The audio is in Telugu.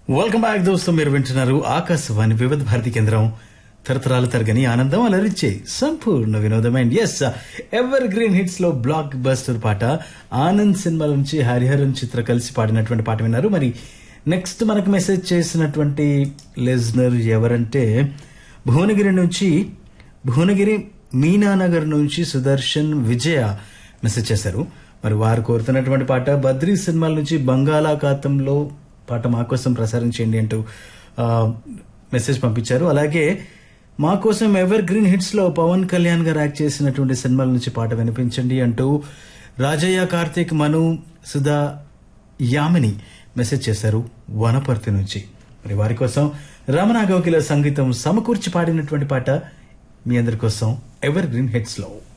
వెల్కమ్ బ్యాక్ దోస్తు మీరు వింటున్నారు ఆకాశవాణి వివిధ భారతి కేంద్రం తరతరాలు తరగని ఆనందం అలరించే సంపూర్ణ వినోదం and S evergreen hits లో బ్లాక్ బస్టర్ పాట ఆనంద్ సినిమాల నుంచి హరిహరన్ చిత్ర కలిసి పాడినటువంటి పాట విన్నారు మరి నెక్స్ట్ మనకు మెసేజ్ చేసినటువంటి లిజనర్ ఎవరంటే భువనగిరి నుంచి భువనగిరి మీనానగర్ నుంచి సుదర్శన్ విజయ మెసేజ్ చేశారు మరి వారు కోరుతున్నటువంటి పాట బద్రీ సినిమాల నుంచి బంగాళాఖాతంలో పాట మా కోసం ప్రసారం చేయండి అంటూ ఆ, మెసేజ్ పంపించారు అలాగే మా కోసం ఎవర్ గ్రీన్ హిట్స్ లో పవన్ కళ్యాణ్ గారు యాక్ట్ చేసినటువంటి సినిమాల నుంచి పాట వినిపించండి అంటూ రాజయ్య కార్తీక్ మను సుధా యామిని మెసేజ్ చేశారు వనపర్తి నుంచి మరి వారి కోసం రమణ గౌకిల సంగీతం సమకూర్చి పాడినటువంటి పాట మీ అందరి కోసం ఎవర్ గ్రీన్ హిట్స్ లో